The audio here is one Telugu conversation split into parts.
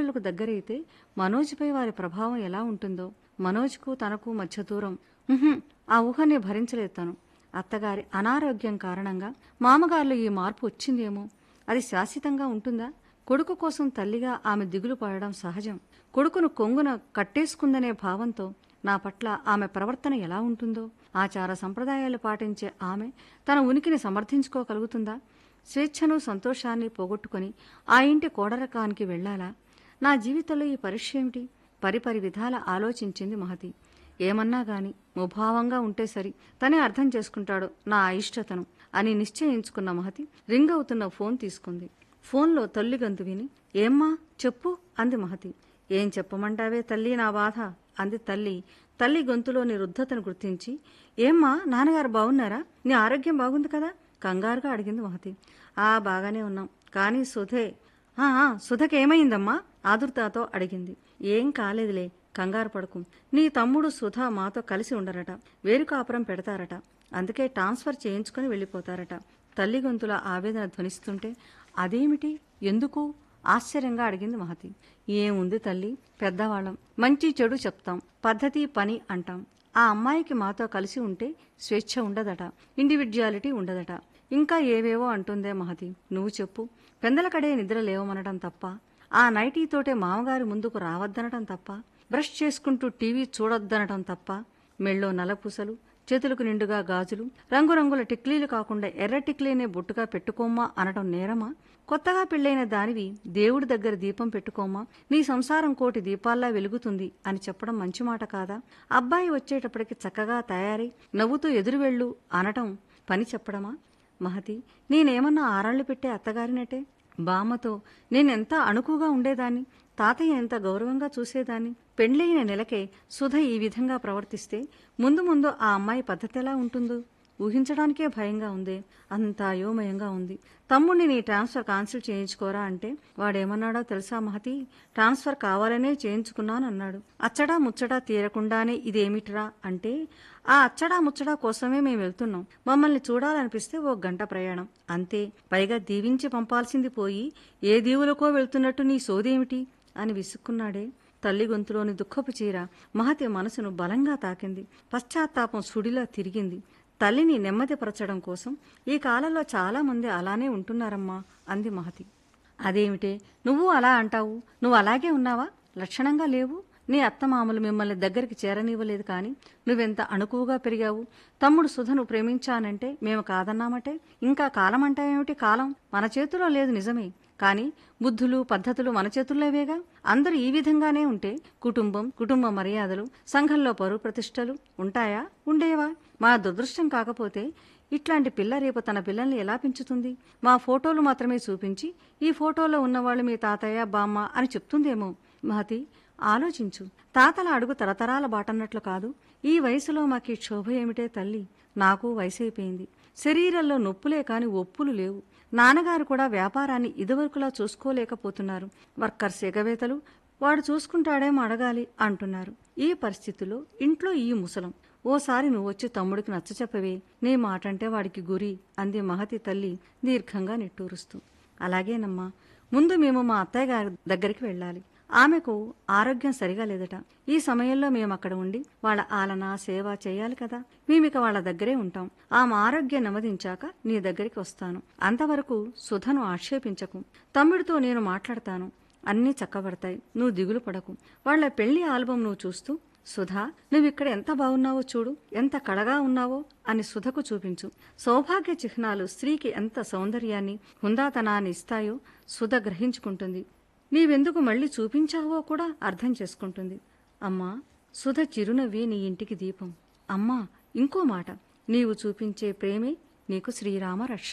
తల్లిదండ్రులకు దగ్గరైతే మనోజ్పై వారి ప్రభావం ఎలా ఉంటుందో మనోజ్కు తనకు మధ్య దూరం ఉహుం, ఆ ఊహనే భరించలేదు తను అత్తగారి అనారోగ్యం కారణంగా మామగారిలో ఈ మార్పు వచ్చిందేమో అది శాశ్వతంగా ఉంటుందా కొడుకు కోసం తల్లిగా ఆమె దిగులు పడడం సహజం కొడుకును కొంగున కట్టేసుకుందనే భావంతో నా పట్ల ఆమె ప్రవర్తన ఎలా ఉంటుందో ఆచార సంప్రదాయాలు పాటించే ఆమె తన ఉనికిని సమర్థించుకోగలుగుతుందా స్వేచ్ఛను సంతోషాన్ని పోగొట్టుకొని ఆ ఇంటి కోడరకానికి వెళ్ళాలా నా జీవితంలో ఈ పరీక్ష ఏమిటి పరిపరి విధాల ఆలోచించింది మహతి ఏమన్నా గాని ముభావంగా ఉంటే సరి తనే అర్థం చేసుకుంటాడు నా అయిష్టతను అని నిశ్చయించుకున్న మహతి రింగ్ అవుతున్న ఫోన్ తీసుకుంది ఫోన్లో తల్లి గంతు విని ఏమ్మా చెప్పు అంది మహతి ఏం చెప్పమంటావే తల్లి నా బాధ అంది తల్లి తల్లి గొంతులోని రుద్ధతను గుర్తించి ఏమ్మా నాన్నగారు బాగున్నారా నీ ఆరోగ్యం బాగుంది కదా కంగారుగా అడిగింది మహతి ఆ బాగానే ఉన్నాం కానీ సుధే "ఆ, ఆ, సుధకేమైందమ్మా ఆదుర్తాతో అడిగింది ఏం కాలేదులే కంగారు పడకు నీ తమ్ముడు సుధ మాతో కలిసి ఉండరట వేరు కాపురం పెడతారట అందుకే ట్రాన్స్ఫర్ చేయించుకుని వెళ్ళిపోతారట తల్లి గొంతుల ఆవేదన ధ్వనిస్తుంటే అదేమిటి ఎందుకు ఆశ్చర్యంగా అడిగింది మహతి ఏముంది తల్లి పెద్దవాళ్ళం మంచి చెడు చెప్తాం పద్ధతి పని అంటాం ఆ అమ్మాయికి మాతో కలిసి ఉంటే స్వేచ్ఛ ఉండదట ఇండివిడ్యువాలిటీ ఉండదట ఇంకా ఏవేవో అంటుందే మహతి నువ్వు చెప్పు పెందలకడే నిద్ర లేవమనడం తప్ప ఆ నైటీతోటే మామగారి ముందుకు రావద్దనటం తప్ప బ్రష్ చేసుకుంటూ టీవీ చూడొద్దనటం తప్ప మెళ్ళో నలపూసలు చేతులకు నిండుగా గాజులు రంగురంగుల టిక్లీలు కాకుండా ఎర్ర టిక్లీనే బొట్టుగా పెట్టుకోమ్మా అనటం నేరమా కొత్తగా పెళ్ళైన దానివి దేవుడి దగ్గర దీపం పెట్టుకోమ్మా నీ సంసారం కోటి దీపాల్లా వెలుగుతుంది అని చెప్పడం మంచి మాట కాదా అబ్బాయి వచ్చేటప్పటికి చక్కగా తయారై నవ్వుతూ ఎదురు వెళ్ళు అనటం పని చెప్పడమా మహతి నేనేమన్నా ఆరాళ్లు పెట్టే అత్తగారినటే బామ్మతో నేనెంత అణుకుగా ఉండేదాన్ని తాతయ్య ఎంత గౌరవంగా చూసేదాన్ని పెండ్లైన నెలకే సుధ ఈ విధంగా ప్రవర్తిస్తే ముందు ముందు ఆ అమ్మాయి పద్ధతి ఎలా ఉంటుందో ఊహించడానికే భయంగా ఉంది అంత అయోమయంగా ఉంది తమ్ముడిని నీ ట్రాన్స్ఫర్ కాన్సిల్ చేయించుకోరా అంటే వాడేమన్నాడో తెలుసా మహతి ట్రాన్స్ఫర్ కావాలనే చేయించుకున్నాను అన్నాడు అచ్చడా ముచ్చడా తీరకుండానే ఇదేమిట్రా అంటే ఆ అచ్చడా ముచ్చడా కోసమే మేము వెళ్తున్నాం మమ్మల్ని చూడాలనిపిస్తే ఓ గంట ప్రయాణం అంతే పైగా దీవించి పంపాల్సింది పోయి ఏ దీవులకో వెళ్తున్నట్టు నీ సోదేమిటి అని విసుక్కున్నాడే తల్లి గొంతులోని దుఃఖపు చీర మహతి మనసును బలంగా తాకింది పశ్చాత్తాపం సుడిలా తిరిగింది తల్లిని నెమ్మదిపరచడం కోసం ఈ కాలంలో చాలా మంది అలానే ఉంటున్నారమ్మా అంది మహతి అదేమిటే నువ్వు అలా అంటావు నువ్వు అలాగే ఉన్నావా లక్షణంగా లేవు నీ అత్తమామలు మిమ్మల్ని దగ్గరికి చేరనివ్వలేదు కానీ నువ్వెంత అణుకువగా పెరిగావు తమ్ముడు సుధను ప్రేమించానంటే మేము కాదన్నామటే ఇంకా కాలం అంటావేమిటి కాలం మన చేతిలో లేదు నిజమే కానీ బుద్ధులు పద్ధతులు మన చేతుల్లోవేగా అందరూ ఈ విధంగానే ఉంటే కుటుంబం కుటుంబ మర్యాదలు సంఘంలో పరువు ప్రతిష్టలు ఉంటాయా ఉండేవా మా దురదృష్టం కాకపోతే ఇట్లాంటి పిల్ల రేపు తన పిల్లల్ని ఎలా పెంచుతుంది మా ఫోటోలు మాత్రమే చూపించి ఈ ఫోటోలో ఉన్నవాళ్ళు మీ తాతయ్య బామ్మ అని చెప్తుందేమో మహతి ఆలోచించు తాతల అడుగు తరతరాల బాటన్నట్లు కాదు ఈ వయసులో మాకీ క్షోభ ఏమిటే తల్లి నాకు వయసైపోయింది శరీరంలో నొప్పులే కాని ఒప్పులు లేవు నాన్నగారు కూడా వ్యాపారాన్ని ఇదివరకులా చూసుకోలేకపోతున్నారు వర్కర్స్ ఎగవేతలు వాడు చూసుకుంటాడేమో అడగాలి అంటున్నారు ఈ పరిస్థితిలో ఇంట్లో ఈ ముసలం ఓసారి నువ్వొచ్చి తమ్ముడికి నచ్చచెప్పవే నీ మాటంటే వాడికి గురి అంది మహతి తల్లి దీర్ఘంగా నిట్టూరుస్తూ అలాగేనమ్మా ముందు మేము మా అత్తయ్య గారి దగ్గరికి వెళ్ళాలి ఆమెకు ఆరోగ్యం సరిగా లేదట ఈ సమయంలో మేము అక్కడ ఉండి వాళ్ళ ఆలన సేవ చేయాలి కదా మేమిక వాళ్ళ దగ్గరే ఉంటాం ఆమె ఆరోగ్యం నెమ్మదించాక నీ దగ్గరికి వస్తాను అంతవరకు సుధను ఆక్షేపించకు తమ్ముడితో నేను మాట్లాడతాను అన్నీ చక్కబడతాయి నువ్వు దిగులు పడకు వాళ్ళ పెళ్లి ఆల్బం నువ్వు చూస్తూ సుధా నువ్విక్కడ ఎంత బాగున్నావో చూడు ఎంత కళగా ఉన్నావో అని సుధకు చూపించు సౌభాగ్య చిహ్నాలు స్త్రీకి ఎంత సౌందర్యాన్ని హుందాతనాన్ని ఇస్తాయో సుధ గ్రహించుకుంటుంది నీవెందుకు మళ్ళీ చూపించావో కూడా అర్థం చేసుకుంటుంది అమ్మా సుధ చిరునవ్వి నీ ఇంటికి దీపం అమ్మా ఇంకో మాట నీవు చూపించే ప్రేమే నీకు శ్రీరామ రక్ష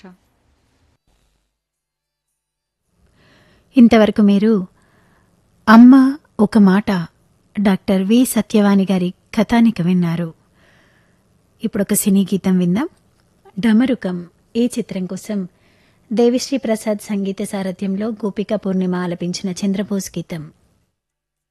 ఇంతవరకు మీరు అమ్మ ఒక మాట డాక్టర్ వి సత్యవాణి గారి కథానిక విన్నారు ఇప్పుడు ఒక సినీ గీతం విందాం డమరుకం ఈ చిత్రం కోసం దేవిశ్రీ ప్రసాద్ సంగీత సారథ్యంలో గోపిక పూర్ణిమ ఆలపించిన చంద్రబోస్ గీతం